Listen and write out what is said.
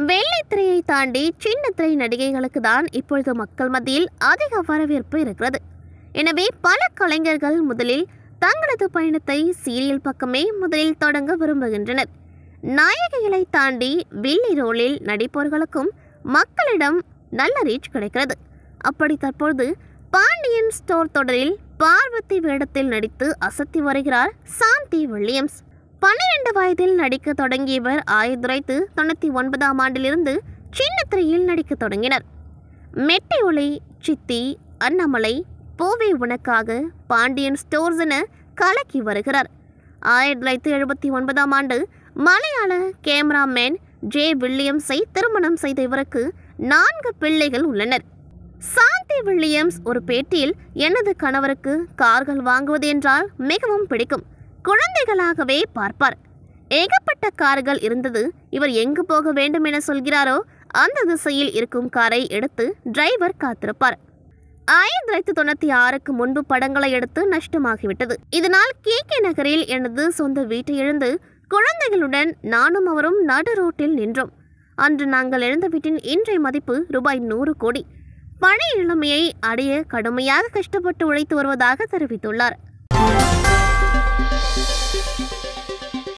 வெள்ளைத்திரையை தாண்டி சின்ன திரை நடிகைகளுக்கு தான் இப்பொழுது மக்கள் மத்தியில் அதிக வரவேற்பு இருக்கிறது எனவே பல கலைஞர்கள் முதலில் தங்களது பயணத்தை சீரியல் பக்கமே முதலில் தொடங்க விரும்புகின்றனர் நாயகிகளை தாண்டி வில்லி ரோலில் நடிப்பவர்களுக்கும் மக்களிடம் நல்ல ரீச் கிடைக்கிறது அப்படி தற்பொழுது பாண்டியன் ஸ்டோர் தொடரில் பார்வதி வேடத்தில் நடித்து அசத்தி வருகிறார் சாந்தி வில்லியம்ஸ் பன்னிரண்டு வயதில் நடிக்க தொடங்கியவர் ஆயுதுரைத்து தொண்ணூற்றி ஒன்பதாம் ஆண்டிலிருந்து சின்ன திரையில் நடிக்க தொடங்கினர் மெட்டி ஒளி சித்தி அண்ணாமலை பூவே உனக்காக பாண்டியன் ஸ்டோர்ஸ் என கலக்கி வருகிறார் ஆயிரத்தி தொள்ளாயிரத்தி எழுபத்தி ஒன்பதாம் ஆண்டு மலையாள கேமராமேன் ஜே வில்லியம்ஸை திருமணம் செய்த இவருக்கு நான்கு பிள்ளைகள் உள்ளனர் சாந்தி வில்லியம்ஸ் ஒரு பேட்டியில் எனது கணவருக்கு கார்கள் வாங்குவது என்றால் மிகவும் பிடிக்கும் குழந்தைகளாகவே பார்ப்பார் ஏகப்பட்ட கார்கள் இருந்தது இவர் எங்கு போக வேண்டும் என சொல்கிறாரோ அந்த திசையில் இருக்கும் காரை எடுத்து டிரைவர் காத்திருப்பார் ஆயிரத்தி தொள்ளாயிரத்தி தொண்ணூற்றி ஆறுக்கு முன்பு படங்களை எடுத்து நஷ்டமாகிவிட்டது இதனால் கே கே நகரில் எனது சொந்த வீட்டை இழந்து குழந்தைகளுடன் நானும் அவரும் நடு ரோட்டில் நின்றோம் அன்று நாங்கள் இழந்த வீட்டின் இன்றைய மதிப்பு ரூபாய் நூறு கோடி பழைய இளமையை அடைய கடுமையாக கஷ்டப்பட்டு உழைத்து வருவதாக தெரிவித்துள்ளார்